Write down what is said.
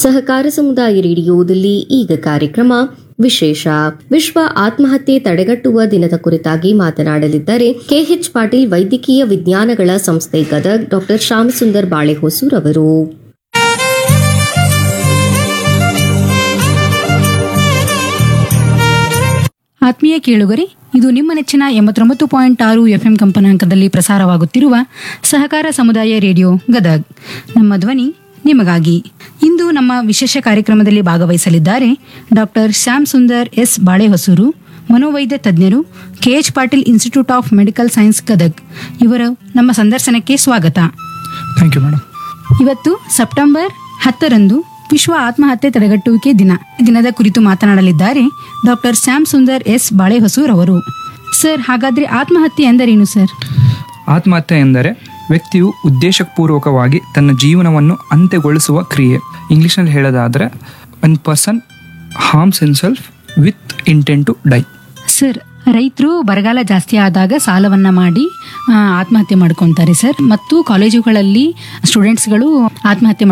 ಸಹಕಾರ ಸಮುದಾಯ ರೇಡಿಯೋದಲ್ಲಿ ಈಗ ಕಾರ್ಯಕ್ರಮ ವಿಶೇಷ ವಿಶ್ವ ಆತ್ಮಹತ್ಯೆ ತಡೆಗಟ್ಟುವ ದಿನದ ಕುರಿತಾಗಿ ಮಾತನಾಡಲಿದ್ದಾರೆ ಕೆಎಚ್ ಪಾಟೀಲ್ ವೈದ್ಯಕೀಯ ವಿಜ್ಞಾನಗಳ ಸಂಸ್ಥೆ ಗದಗ್ ಡಾಕ್ಟರ್ ಶ್ಯಾಮಸುಂದರ್ ಬಾಳೆಹೊಸೂರ್ ಅವರು ಆತ್ಮೀಯ ಕೇಳುಗರೆ ಇದು ನಿಮ್ಮ ನೆಚ್ಚಿನ ಎಂಬತ್ತೊಂಬತ್ತು ಪಾಯಿಂಟ್ ಆರು ಎಫ್ಎಂ ಕಂಪನಾಂಕದಲ್ಲಿ ಪ್ರಸಾರವಾಗುತ್ತಿರುವ ಸಹಕಾರ ಸಮುದಾಯ ರೇಡಿಯೋ ಗದಗ್ ನಮ್ಮ ಧ್ವನಿ ನಿಮಗಾಗಿ ಇಂದು ನಮ್ಮ ವಿಶೇಷ ಕಾರ್ಯಕ್ರಮದಲ್ಲಿ ಭಾಗವಹಿಸಲಿದ್ದಾರೆ ಡಾಕ್ಟರ್ ಶ್ಯಾಮ್ ಸುಂದರ್ ಎಸ್ ಬಾಳೆಹೊಸೂರು ಮನೋವೈದ್ಯ ತಜ್ಞರು KH Patil institute of medical science Gadag ಇವರು ನಮ್ಮ ಸಂದರ್ಶನಕ್ಕೆ ಸ್ವಾಗತ ಥ್ಯಾಂಕ್ ಯು ಮೇಡಮ್ ಇವತ್ತು ಸೆಪ್ಟೆಂಬರ್ ಹತ್ತರಂದು ವಿಶ್ವ ಆತ್ಮಹತ್ಯೆ ತಡೆಗಟ್ಟುವಿಕೆ ದಿನ ಈ ದಿನದ ಕುರಿತು ಮಾತನಾಡಲಿದ್ದಾರೆ ಡಾಕ್ಟರ್ ಶ್ಯಾಮ್ ಸುಂದರ್ ಎಸ್ ಬಾಳೆಹೊಸೂರ್ ಅವರು ಸರ್ ಹಾಗಾದ್ರೆ ಆತ್ಮಹತ್ಯೆ ಎಂದರೇನು ಸರ್ ಆತ್ಮಹತ್ಯೆ ಎಂದರೆ ವ್ಯಕ್ತಿಯು ಉದ್ದೇಶಪೂರ್ವಕವಾಗಿ ತನ್ನ ಜೀವನವನ್ನು ಅಂತ್ಯಗೊಳಿಸುವ ಕ್ರಿಯೆ ಇಂಗ್ಲಿಷ್ನಲ್ಲಿ ಹೇಳೋದಾದರೆ one person harms himself with intent to die sir ರೈತರು ಬರಗಾಲ ಜಾಸ್ತಿ ಆದಾಗ ಸಾಲವನ್ನ ಮಾಡಿ ಆ, ಆತ್ಮಹತ್ಯೆ ಮಾಡ್ಕೊಂತಾರೆ ಸರ್ ಮತ್ತು ಕಾಲೇಜುಗಳಲ್ಲಿ ಸ್ಟೂಡೆಂಟ್ಸ್ಗಳು ಆತ್ಮಹತ್ಯೆ